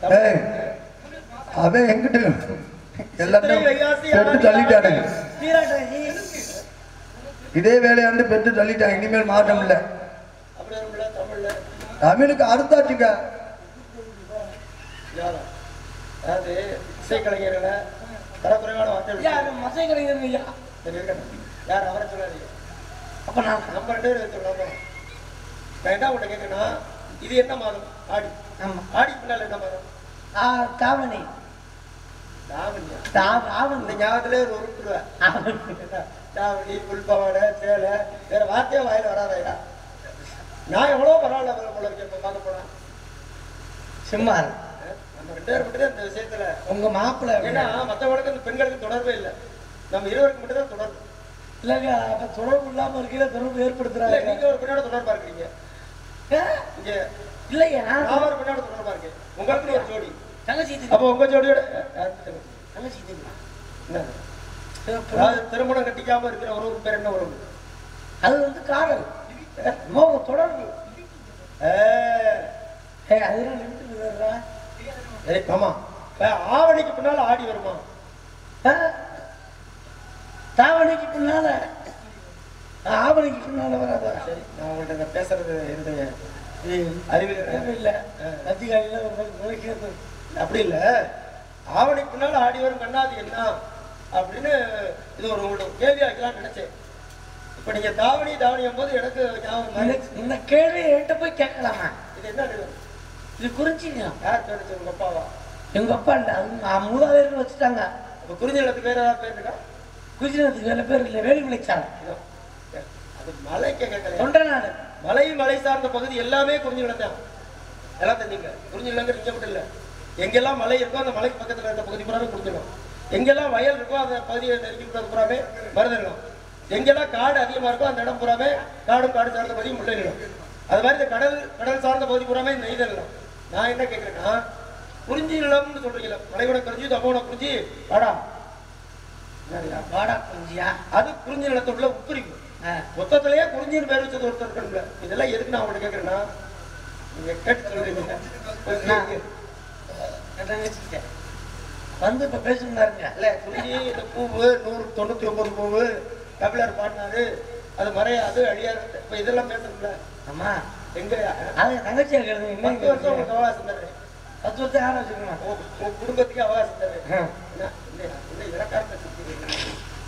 ஏய் அவன் எங்கிட்ட எல்லாத்தையும் பெற்று தள்ளிட்டானே நீராட்டாயி இதே வேலையாண்டு பெற்று தள்ளிட்டான் இனிமேல் மாற்றம் இல்லை அப்படி வரும்ல தமிழ்ல தமிழுக்கு அறுத்தாச்சுங்க யாரா அதாவது இசைக்கலைஞர்களை தரக்குறைவான வார்த்தை யாரு மசை கிடையாது ஐயா சரி, இருக்கட்டும். யார் அவரை சொல்லாதீங்க அப்ப நான் நம்ம ரெண்டு பேரும் வச்சுக்கலாம் நான் என்ன உன்னை கேட்கறேன்னா இது என்ன மாதம் ஆடி ஆமா ஆடி பின்னால் என்ன மாதம் ஆ, தாவணி தாவணியா தா- தாவணி இந்த ஞாபகத்திலே ஒரு உருட்டுருவேன் ஆவணி. தாவணி புல்பவாடை சேலை வேற வார்த்தையே வாயில வராதையா நான் எவ்வளோ பரவாயில்ல அவரை போல இருக்கேன் இப்போ பார்க்க போனா சும்மா இரு. நம்ம ரெண்டு பேரும் மட்டும் இந்த விஷயத்துல உங்க மாப்பிள்ளை ஏன்னா மற்றவங்களுக்கு இந்த பெண்களுக்கு தொடர்பே இல்லை நம்ம இருவருக்கு மட்டும் தான் தொடர்பு இல்லைங்க அப்ப தொடர்பு இல்லாம இருக்கிற தொடர்பு இல்ல ஏற்படுத்துறாங்க நீங்க ஒரு பெண்ணோட தொடர்பா இருக்கிறீங்க ஆ, இங்க இல்லையா நான் நான் ஒரு பெண்ணோட தொடர்பா இருக்கேன் உங்களுக்கு ஒரு ஜோடி தங்கச்சி இது- அப்போ உங்க ஜோடியோட யாருக்கு தெரியும்? தங்கச்சி இது. என்ன அப்புறம் அதாவது திருமணம் கட்டிக்காம இருக்கிற உறவுக்கு பேர் என்ன உறவு அது வந்து காதல் மோக தொடர்பு ஏ, ஏ அதெல்லாம் நிறுத்துறா சரி, ஆமா இப்ப ஆவணிக்கு பின்னால ஆடி வருமா தாவணிக்கு பின்னால ஆவணிக்கு பின்னால வராதா சரி நான் உங்கள்ட்ட இந்த பேசுறது என்னுடைய அறிவில் தேவையில்லை அதிகாரியில நினைக்கிறது அப்படி இல்ல ஆவணிக்கு பின்னால ஆடி வரும் கண்ணாது என்ன அப்படின்னு இது ஒரு உங்கள்ட்ட ஒரு கேள்வி ஆக்கலாம்னு நினைச்சேன் இப்ப நீங்க தாவணி தாவணியும் போது எனக்கு ஞாபகம் மாதிரி. இந்த- இந்த கேள்வி என்கிட்ட போய் கேட்கலாமா இது என்ன இது? இது குறிச்சிங்க யார் பேர் வச்சது? உங்க அப்பாவா எங்க அப்பா இல்ல அது நான் மூதாதையர்கள் வச்சுட்டாங்க அப்ப குறிஞ்சி நிலத்துக்கு வேற ஏதாவது பேர் இருக்கா குஜராத்துக்கு வேலை பேர் இல்லை வேலி விளைச்சாங்க இதோ. அது மலைக்கு கேட்கல தொண்டை நாடு மலை மலை சார்ந்த பகுதி எல்லாமே குறிஞ்சி நிலம் தான் எல்லாம் தெரிஞ்சுங்க குறிஞ்சி நிலங்கிற இங்க மட்டும் இல்ல எங்கெல்லாம் மலை இருக்கோ அந்த மலைக்கு பக்கத்துல இருக்க பகுதி பூராமே குறிஞ்சிடும் எங்கெல்லாம் வயல் இருக்கோ அந்த பகுதியை நெருங்கி உள்ளது பூராமே மருத நிலம் எங்கெல்லாம் காடு அதிகமா இருக்கோ அந்த இடம் பூராமே காடும் காடு சார்ந்த பகுதி முல்லை நிலம் அது மாதிரி இந்த கடல் கடல் சார்ந்த பகுதி பூராமே நெய்தல் நிலம் நான் என்ன கேட்கிறேன்னா குறிஞ்சி நிலம்னு சொல்றீங்களா மலையோட குறிஞ்சி தம்மோட குறிஞ்சி வாடா என்னடா? வாடா குஞ்சியா அது குறிஞ்சி நிலத்துள்ள உட்பிரிவு மொத்தத்திலேயே குறிஞ்சின்னு பேர் வச்சது ஒருத்தர் இருக்காங்க இதெல்லாம் எதுக்கு நான் உங்கள்ட்ட கேட்கறேன்னா நீங்க கேட்டு சொல்றீங்க தங்கச்சிட்ட வந்து இப்ப பேசுனாருங்க இல்ல குறிஞ்சி இந்த பூவு நூறு தொண்ணூத்தி ஒன்பது பூவு கபிலர் பாடினாரு அது மறையாது அழியாது இப்ப இதெல்லாம் பேசணும்ல ஆமா எங்க அது தங்கச்சி இருக்கிறது பத்து வருஷம் உங்களுக்கு அவகாசம் தர்றேன் பத்து வருஷம் யாரும் வச்சுக்கணும் உங்க உங்க குடும்பத்துக்கு அவகாசம் தர்றேன் ஆ. என்ன இல்லையா? இல்லை இலக்காரத்தை சுத்தி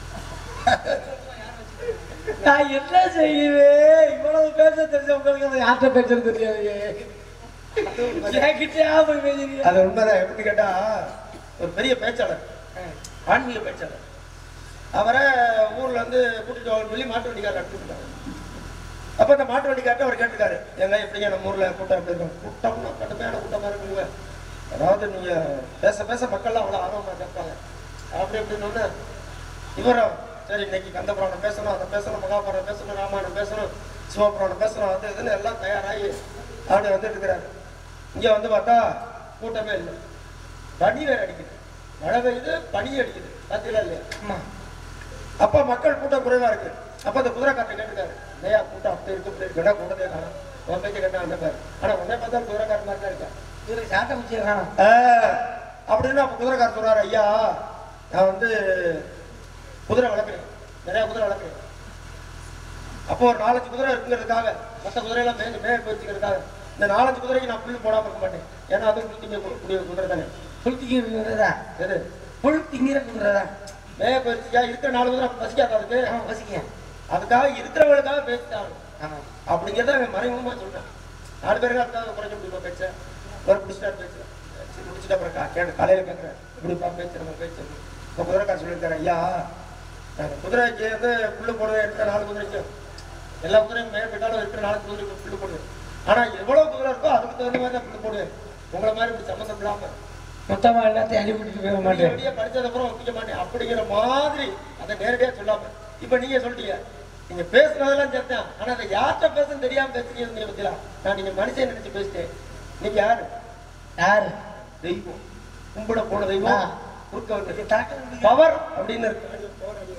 நான் என்ன செய்வேன் இவ்வளவு பேச தெரிஞ்சவங்களுக்கு அதை யார்கிட்ட பேசுறது தெரியாது என்கிட்ட போய் பேசுறீங்க அது உண்மைதான் எப்படி கேட்டா ஒரு பெரிய பேச்சாளர் ஆன்மீக பேச்சாளர் அவரை ஊர்ல இருந்து கூட்டிட்டு வாங்க சொல்லி மாட்டு வண்டிக்காரர் அனுப்பிட்டாங்க அப்ப அந்த மாட்டு வண்டிக்கார்ட்ட அவர் கேட்டிருக்காரு எங்க எப்படிங்க நம்ம ஊர்ல கூட்டம் எப்படி இருக்கும் கூட்டம்னா கடுமையான கூட்டமா இருக்குங்க அதாவது நீங்க பேச பேச மக்கள்லாம் அவ்வளவு ஆர்வமா கேட்பாங்க அப்படி இப்படின்னு இவரும் சரி இன்னைக்கு கந்த புராணம் பேசணும் அதை பேசணும் மகாபாரதம் பேசணும் ராமாயணம் பேசணும் சிவபுராணம் பேசணும் அது இதுன்னு எல்லாம் தயாராகி அப்படி வந்துட்டு இருக்கிறாரு இங்க வந்து பார்த்தா கூட்டமே இல்லை பனி வேற அடிக்குது மழை பெய்யுது பனி அடிக்குது பார்த்தீங்களா இல்லையா ஆமா அப்ப மக்கள் கூட்டம் குறைவா இருக்கு அப்ப அந்த குதிரைக்காரன் கேட்டுக்காரு ஐயா கூட்டம் அப்படி இருக்கு இப்படி இருக்கு என்ன கூட்டத்தையே காணும் உன் பேச்சு கேட்டா அந்த பாரு ஆனா உடனே பார்த்தா குதிரைக்காரன் மாதிரி தான் இருக்கா இவரு சாட்டை முடிச்சிருக்கான் ஆ, அப்படின்னு அப்ப குதிரைக்காரர் சொல்றாரு ஐயா நான் வந்து குதிரை வளர்க்குறேன் நிறைய குதிரை வளர்க்குறேன் அப்போ ஒரு நாலஞ்சு குதிரை இருக்குங்கிறதுக்காக மற்ற குதிரையெல்லாம் மேய்ஞ்சு மேய போச்சுக்கிறதுக்காக இந்த நாலஞ்சு குதிரைக்கு நான் புல் போடாம இருக்க மாட்டேன் ஏன்னா அதுவும் புல் திங்க கூடிய குதிரை தானே புல் திங்கிறதா எது புல் திங்கிற குதிரதா மேய போயிடுச்சுயா இருக்கிற நாலு குதிரை பசிக்காதா அதுக்கு அவன் வசிக்க அதுக்காக இருக்கிறவங்களுக்காக பேசிட்டாங்க ஆமா அப்படிங்கிறத அவன் மறைமுகமா சொல்றான் நாலு பேருக்கு அதுக்காக குறைஞ்ச முடியுமா பேச்ச ஒரு பிடிச்சிட்டா பேச்சு சரி, முடிச்சிட்டு அப்புறம் கா- கேட்டு காலையில கேட்கிறேன் இப்படிப்பா பேச்சு நம்ம பேச்சு இப்போ குதிரைக்கார சொல்லியிருக்காரு ஐயா நாங்க குதிரைக்கு வந்து புல்லு போடுறது இருக்கிற நாலு குதிரைக்கு எல்லா குதிரையும் மேய போயிட்டாலும் இருக்கிற நாலு குதிரைக்கு புல்லு போடுவேன் ஆனா எவ்வளவு குதிரை இருக்கோ அதுக்கு தகுந்த மாதிரி தான் புல்லு போடுவேன் உங்களை மாதிரி இப்படி சம்மந்தம் இல்லாம மொத்தமா எல்லாத்தையும் அள்ளி கூட்டிட்டு போக வெளிய மாட்டேன் வெளிய படிச்சது அப்புறம் ஒப்பிக்க மாட்டேன் அப்படிங்கிற மாதிரி அதை நேரடியா சொல்லாம இப்ப நீங்க சொல்லிட்டீங்க நீங்க பேசுனதெல்லாம் சேர்த்தேன் ஆனா அதை யார்கிட்ட பேசணும் தெரியாம பேசுறீங்க நீங்க பத்தியா நான் நீங்க மனுஷன் நினைச்சு பேசிட்டேன் நீங்க யாரு யாரு தெய்வம் கும்பிட போன தெய்வம் ஆ. குறுக்க வந்து தாக்கம் பவர் அப்படின்னு இருக்கு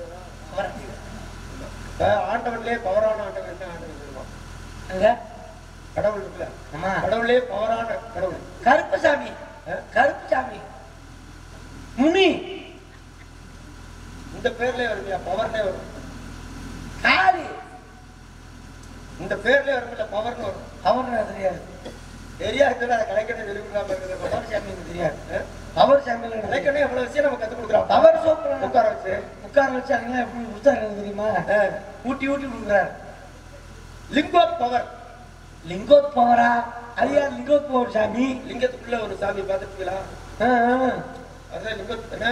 இப்ப ஆண்டவன்லயே பவரான ஆண்டவன் என்ன ஆண்டவன் தெரியுமா? அங்க கடவுள் இருக்குல்ல ஆமா கடவுளே பவரான கடவுள் கருப்பசாமி கருப்பு சாமி முனி இந்த பேர்லயே வருமியா பவர்னே வரும் காளி இந்த பேர்லயே வருமில்ல பவர்னு வரும் அவர் தெரியாது தெரியாது அதை கலைக்கணும் சொல்லி கொடுக்காம இருக்குது பவர் சாமி தெரியாது ஆ? அவர் சாமி கலைக்கணும் எவ்வளவு விஷயம் நம்ம கத்து கொடுக்குறோம் அவர் சோப்பு உட்கார வச்சு உட்கார வச்சாங்களா எப்படி உத்தாரு தெரியுமா ஆ. ஊட்டி ஊட்டி கொடுக்குறாரு லிங்கோ பவர் லிங்கோத் பவரா ஐயா லிங்கோத் பவர் சாமி லிங்கத்துக்குள்ள ஒரு சாமி பார்த்துருக்கீங்களா ஆ, ஆ. அதான் லிங்கத்து என்ன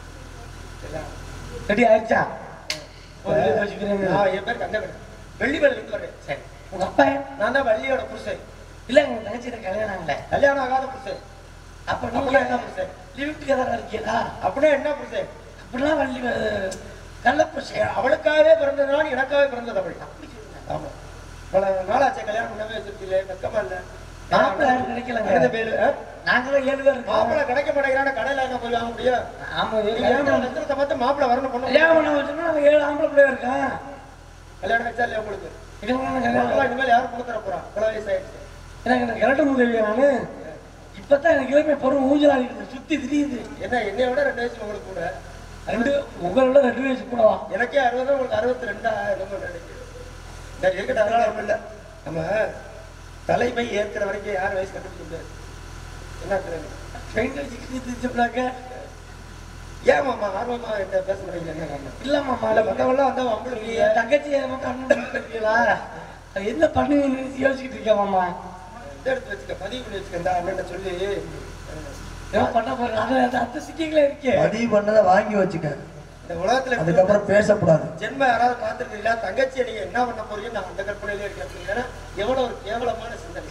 ரெடி ஆயிடுச்சா ஒரு இது வச்சுக்கிறேன் நான் என் பேர் கந்தகன் வெள்ளி மேல இருந்து வரேன் சரி உங்க அப்பா நான் தான் வள்ளியோட புருஷன் இல்ல எங்க தங்கச்சியில கல்யாணம் ஆகல கல்யாணம் ஆகாத புருஷன் அப்ப அப்படின்னா நீங்க என்ன புருஷன் லிவிட் கதரா இருக்கீங்களா அப்படின்னா என்ன புருஷன் அப்படிலாம் வள்ளி அஹ், கள்ள புருஷன் அவளுக்காகவே பிறந்ததுனால எனக்காகவே பிறந்தது அவள் ஆமா பல நாளாச்சே கல்யாணம் பண்ணவே வச்சிருக்கீங்களே வெக்கமா இல்ல மாப்பிள்ளை யாரும் கிடைக்கலங்க. கழுதை பேரு, ஆ? நாங்களும் ஏழு பேர் இருக்கோம் மாப்பிள்ளை கிடைக்க மாட்டேங்கிறான கடையில என்ன போய் வாங்க முடியும் ஆமா நீங்க கல்யாணம் இருக்கிற பண்ண- லட்சணத்தை பார்த்து மாப்பிள்ளை வரணும் பொண்ணு கல்யாணம் பண்ண வச்சோம்னா நாங்க ஏழு ஆம்பளை பிள்ளைய இருக்கோம் கல்யாணம் வச்சா இல்லையா உங்களுக்கு இதுக்கு மக்களா கல்யாணம் இனிமேல் யாரும் கொடுத்துற போறா இவ்வளவு வயசாயிடுச்சு எனக்கு எனக்கு கரெக்டாக உதவி நானு இப்பதான் எனக்கு இளமை பருவம் ஊஞ்சலாடி இருக்கு சுத்தி திரியுது என்ன என்னைய விட ரெண்டு வயசு உங்களுக்கு கூட ரெண்டு உங்களோட ரெண்டு வயசு கூடவா எனக்கே அறுபது உங்களுக்கு அறுபத்தி ரெண்டா ரொம்ப நினைக்கிறேன் சரி இருக்கட்டும் அதனால ஒண்ணும் இல்ல நம்ம தலைமை ஏற்கிற வரைக்கும் யார் வயசு கண்டுபிடிக்க முடியாது என்ன சொல்றீங்க? பெயிண்ட் வச்சுக்கிட்டு திரிச்சப்படாக்க ஏன் மாமா ஆர்வமா என்கிட்ட பேச முடியல என்ன காரணம் இல்ல மாமா இல்ல மத்தவெல்லாம் வந்தா உங்களுக்கு என் தங்கச்சி மட்டும் அண்ணன் இருக்கீங்களா அது என்ன பண்ணுவீங்கன்னு யோசிச்சுட்டு இருக்கேன் மாமா இதை எடுத்து வச்சுக்க பதிவு பண்ணி வச்சுக்க இந்த அண்ணன் சொல்லி என்ன பண்ண போறேன் அது அது அந்த சிட்டிங்களே இருக்கே பதிவு பண்ணதை வாங்கி வச்சுக்க இந்த உலகத்துல இப்படி அதுக்கப்புறம் பேசக்கூடாது ஜென்ம யாராவது பார்த்துருக்கீங்களா தங்கச்சியை நீங்க என்ன பண்ண போறீங்க நான் அந்த கற்பனையிலே இருக்கேன் அப்படின்னா எவ்வளவு ஒரு கேவலமான சிந்தனை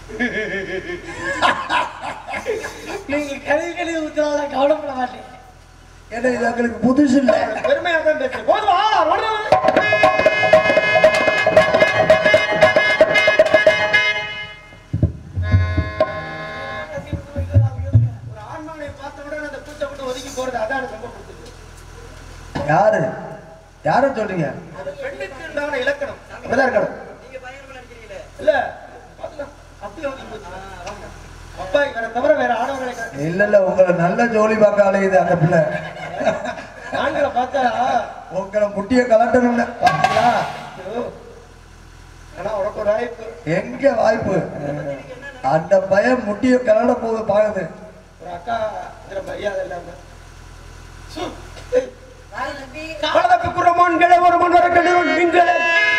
நீங்க கழுவி கழுவி ஊத்துறாலும் கவலைப்பட மாட்டேன் ஏன்னா இது எங்களுக்கு புதுசு இல்லை பெருமையா தான் பேசுறேன் போதுமா ரோடு ஒரு ஆண்மகனை பார்த்த உடனே அந்த பூச்சை விட்டு ஒதுங்கி போறது அதான் எனக்கு ரொம்ப பிடிச்சது யாரு யாரை சொல்றீங்க அது பெண்ணுக்கு உண்டான இலக்கணம் அப்படிதான் இருக்கணும் இல்ல பார்த்துக்கலாம். அப்படியே ஒதுங்கி போச்சு. ஆமா. அப்பா இவரை தவிர வேற ஆடவர்களை காட்டி இல்ல இல்ல உங்களை நல்ல ஜோலி பார்க்க அலையுது அந்த பிள்ளை ஆண்களை பார்த்தா உங்களை முட்டிய கலட்டணும்னு பாத்தீங்களா ஐயோ, ஆனா உனக்கு ஒரு வாய்ப்பு எங்க வாய்ப்பு அந்த பையன் முட்டிய கலட போகுது பாக்குது ஒரு அக்கா இதுல மரியாதை இல்லாம சு, ஏய். வலதக்கு குறமான்களே ஒரு மன்வர கல்லூரி நீங்களே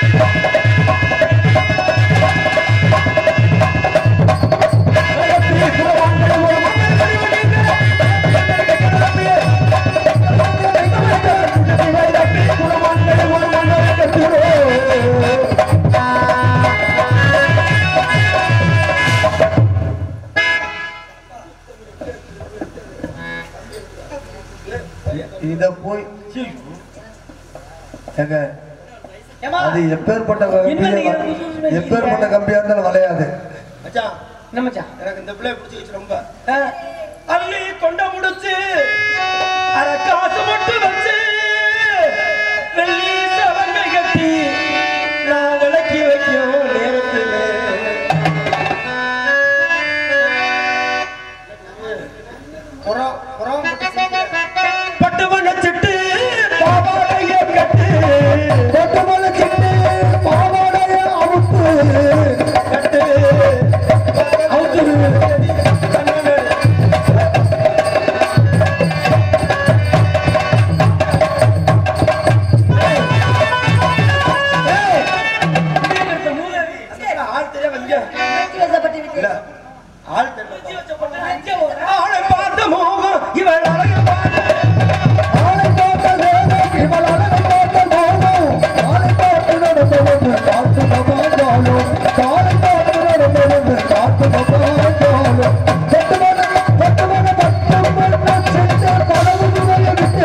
இத போய் ஏங்க ஏமா அது எப்பேற்பட்ட என்ன நீங்க கம்பியா புதுசு புதுசு எப்பேற்பட்ட கம்பியா இருந்தாலும் வளையாது மச்சான் என்ன மச்சான் எனக்கு இந்த பிள்ளைய பிடிச்சிருச்சு ரொம்ப ஆ, அள்ளி கொண்ட முடிச்சு அரை காசு மட்டும் வச்சு வெள்ளி சவங்கை கட்டி நான் விளக்கி வைக்கும் நேரத்தில் புறம் புறம் பட்டு வண்ணச்சிட்டு பாவாடைய கட்டு பட்டு வண்ணச்சிட்டு பாவாடைய அவுத்து கட்டு அவுத்து கண்ணனே இந்த மூதேவி. ஆள் தெரிய வந்து இல்ல ஆள் தெரியல அஞ்சே ஒரு ஆளை பார்த்த மோகம் இவள் அழகு பார்த்த ஆளை பார்த்த வேகம், இவள் அழகை பார்த்த மோகம். ஆளை பார்த்து நடந்தவன் காத்து மகாஜாலம். காலை பார்த்து நடந்தவன் காத்து மகாஜாலம். பட்டுமன, பட்டுமன, பட்டுமன சென்ற கனவு நுழைய விட்டு.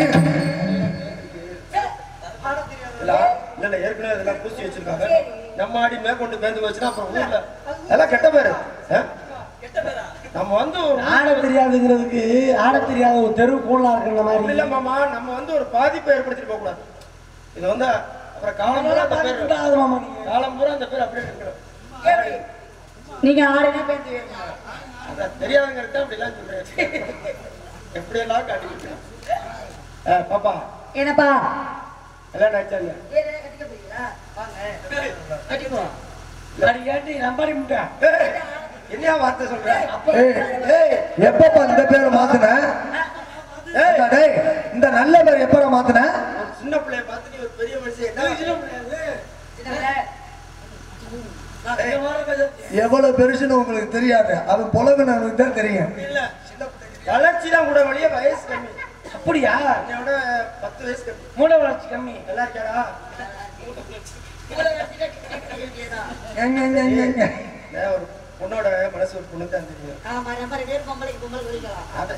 இல்ல இல்ல இல்ல ஏற்கனவே இதெல்லாம் பூசி வச்சிருக்காங்க நம்ம ஆடி மேற்கொண்டு பேந்து வச்சுனா அப்புறம் ஊர்ல அதெல்லாம் கெட்ட பேரு ஆ? நம்ம வந்து ஒரு ஆட தெரியாதுங்கிறதுக்கு ஆட தெரியாத ஒரு தெரு கூடலாம் இருக்கிற அப்படி மாதிரி இல்ல மாமா நம்ம வந்து ஒரு பாதிப்பை ஏற்படுத்திட்டு போக கூடாது இது வந்து அப்புறம் காலம் பூரா அந்த பேர் கூடாது மாமா நீங்க காலம் பூரா அந்த பேர் அப்படியே இருக்கணும் நீங்க ஆடுனா பேசுவீங்க அதான் தெரியாதங்கிறது அப்படிலாம் சொல்றேன் எப்படியெல்லாம் காட்டிக்கிட்டு ஆ, பாப்பா என்னப்பா எல்லாம் நினைச்சாங்க ஏன் கட்டிக்க போறீங்களா வாங்க கட்டிக்குவோம் அது கேட்டு நம்பாடி முட்டா என்னையா வார்த்தை சொல்ற ஏய், ஏய், எப்பப்பா இந்த பேரை மாத்துன ஏய், ஏண்டா டேய், இந்த நல்ல பேர் எப்ப மாத்துன ஒரு சின்ன பிள்ளைய பார்த்து நீ ஒரு பெரிய மனுஷன் என்ன சின்ன முடியாது சின்னவரே, நான் இந்த வாரம் பேச- எவ்வளவு பெருசுன்னு உங்களுக்கு தெரியாது அது புலகுனவனுக்கு தான் தெரியும் இல்ல சின்ன பிள்ளை வளர்ச்சி தான் கூட வழிய வயசு கம்மி அப்படியா என்னோட பத்து வயசு கம்மி மூளை வளர்ச்சி கம்மி நல்லா இருக்காடா உங்களை வச்சுட்டு கட்டிக்க வேண்டியதுதான். ஏங்க, ஏங்க, ஏங்க, ஏங்க. ஏன் ஒரு பொண்ணோட மனசு ஒரு பொண்ணு தான் தெரியும் ஆமா, நம்ம ரெண்டு பேரும் பொம்பளைக்கு பொம்பளை சொல்லிக்கலாம். அத-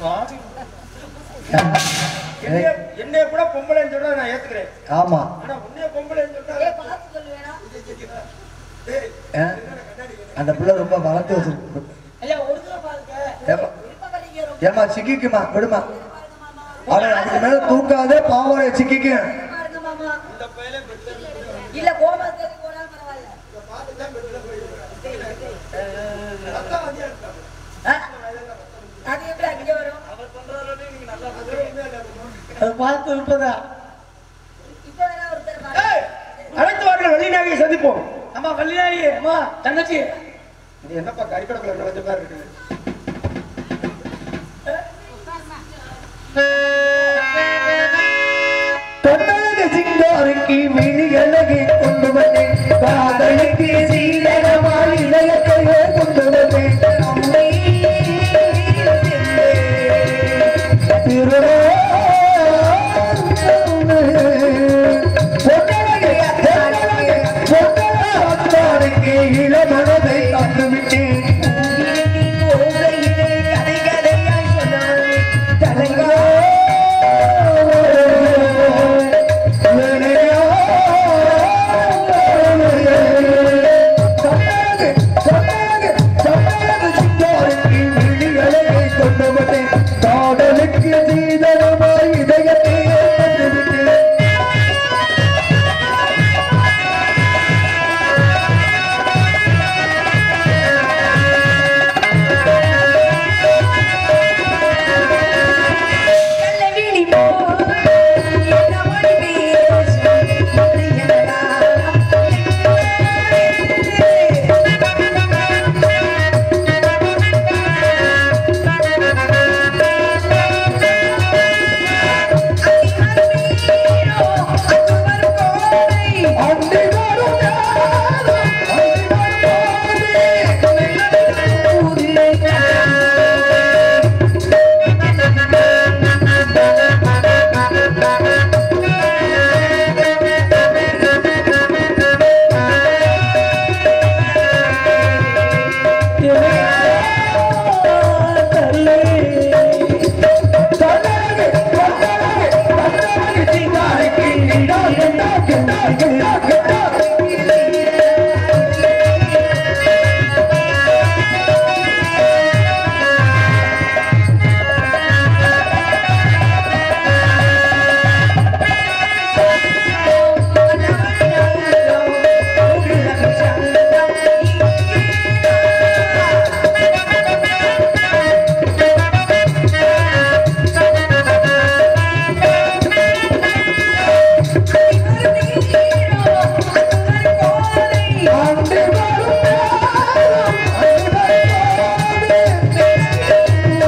என்னைய என்னைய கூட பொம்பளைன்னு சொன்னா நான் ஏத்துக்கிறேன் ஆமா ஆனா உன்னைய பொம்பளைன்னு சொன்னா ஏய், பார்த்து சொல்லுவேனா? டேய், ஆ? அந்த பிள்ளை ரொம்ப வளர்த்து வச்சிருக்கு ஐயா ஒரு தடவை பாருங்க ஏமா விருப்பம் பண்ணீங்க ரொம்ப ஏமா சிக்கிக்குமா விடுமா பாருங்க மாமா. அவளை அதுக்கு மேல தூக்காதே பாவாடைய சிக்கிக்கும் பாருங்க மாமா. இந்த பையலே பெட்ல இல்ல கோபத்துக்கு போனாலும் பரவாயில்ல பார்த்து தான் பெட்ல போயிடுவேன் அதான் வந்து எடுத்தாங்க. ஆ? அது எப்படி அங்கே வரும் அது பார்த்து இருப்பதா இப்ப வேணா ஒருத்தர் பாருங்க. ஏய், அனைத்து வார்கள் வெளிநாகையை சந்திப்போம் அம்மா வள்ளியாயி அம்மா தங்கச்சி இது என்னப்பா கறிக்கடக்குள்ள நுழைஞ்ச மாதிரி இருக்குது கண்ணழக சிங்காருக்கு விழிகளகை கொண்டு வந்தேன் காதலுக்கு சீரகமாய் இதயத்தையே கொண்டு வந்தேன் அம்மை இளமனதை தந்துவிட்டேன் கதை கதையாய் சொன்னவனே தலைவா காதலுக்கு சீதனமாய் இதயத்தை தந்துவிட்டேன் கள்ளவிழி போய் என்ன மொழி பேசு புரியலடா. அடிமீரோ, அக்குமர் கோதை. அந்தி வரும் நேரம், அந்தி வரும் போது, தன்னழகு, தன்னழகு, தன்னழகு சிங்காரிக்கு நீடா, கெண்டா, கெண்டா, கெண்டா, கெண்டா. அந்தி வரும் நேரம், அந்தி வரும் போது,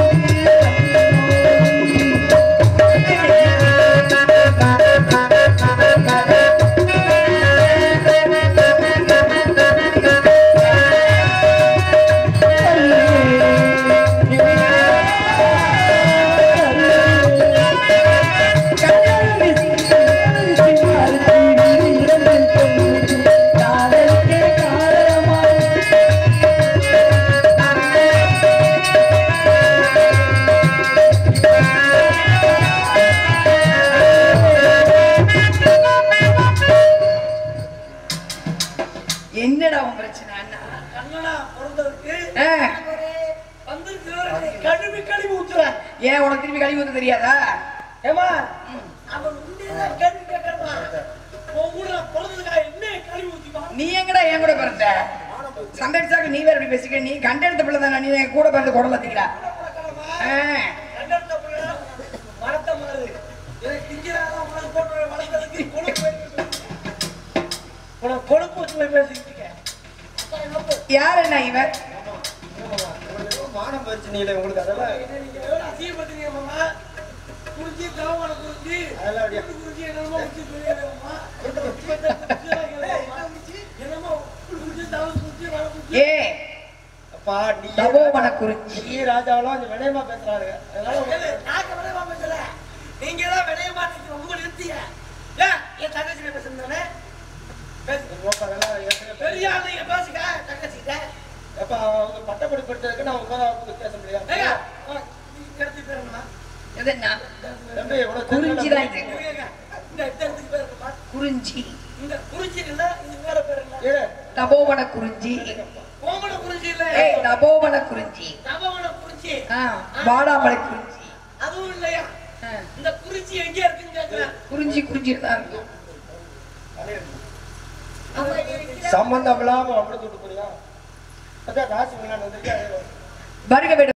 என்னடா உன் பிரச்சனை அண்ணா கண்ணனா பிறந்ததுக்கு ஆ, வந்திருக்கிறவரை கழுவி கழுவி ஊத்துறான் ஏன் உனக்கு திரும்பி கழிவு வந்து தெரியாதா ஏமா அவன் உண்டேதான் கேள்வி கேட்கறான் உன் கூட பிறந்ததுக்கா என்ன கழுவி ஊத்திப்பான் நீ எங்கடா என் கூட பிறந்த மானம் போய் சண்டடிச்சாக்க நீ வேற இப்படி பேசிக்க நீ கண்டெடுத்த பிள்ளை தானே நீ என் கூட பிறந்து குடல தீங்களா கண்டெடுத்த பிள்ளை, வளர்த்த மாதிரி. இதை திங்கிறாதான் உனக்கு போட்டு வளர்க்கறதுக்கு கொழுப்பு வேணும். உனக்கு கொழுப்பு வச்சு போய் பேசிக்கிட்டு இருக்க. அப்பா என்ன போ- யார் என்ன இவன் உங்களுக்கு ஏதோ மானம் போயிடுச்சு நீல உங்களுக்கு அதெல்லாம் நீங்க எவ்வளவு அசிங்கப்படுத்துறீங்க மாமா? குறிஞ்சி, தவமான குறிஞ்சி, அதெல்லாம் அப்படியே குண்டு குறிஞ்சி, என்னமோ குறிஞ்சி சொல்றீங்க மாமா. இப்ப இந்த குறிஞ்சிலாம் கேளுங்க. என்னமோ குறிஞ்சி, தவ குறிஞ்சி, வள குறிஞ்சி. ஏ அப்பா நீ தபோவன குறிஞ்சி நீ ராஜாவெல்லாம் கொஞ்சம் வினயமா பேசுறாங்க அதனால ஏலே, உங்களுக்கு- நாக்க வினயமா பேசல. நீங்க தான் வினயமா நிக்க ரொம்ப நிறுத்திய. ஏன், என் தங்கச்சிட்ட பேசணும் தானே? பேசு. ரோப்பா, அதெல்லாம் ஏற்கனவே பெரிய ஆள் நீங்க பேசுங்க, தங்கச்சிட்ட. அப்பா அவங்க பட்டப்படி படிச்சதுக்கு நான் உங்க மேல பேச முடியாது ஏங்க, உனக்கு நீ கிடத்தி பேருமா? இது என்ன தம்பி உனக்கு குறிஞ்சி தான் இது இருங்க, இந்த இந்த இடத்துக்கு பேர் இருக்குமா? குறிஞ்சி இந்த குறிஞ்சி இல்ல, இது வேற பேர் இல்ல. ஏழு தபோவன குறிஞ்சி கோமண குறிஞ்சி இல்ல. ஏய் தபோவன குறிஞ்சி தவவன குறிஞ்சி. ஆ வாடாமலை குறிஞ்சி அதுவும் இல்லையா ஆ, இந்த குறிஞ்சி எங்க இருக்குன்னு கேக்குறேன் குறிஞ்சி குறிஞ்சி தான் இருக்கும் சம்பந்தம் இல்லாம அப்படி விட்டு போறியா அதான் ராசி விளையாண்டு வந்திருக்கேன் வருக விட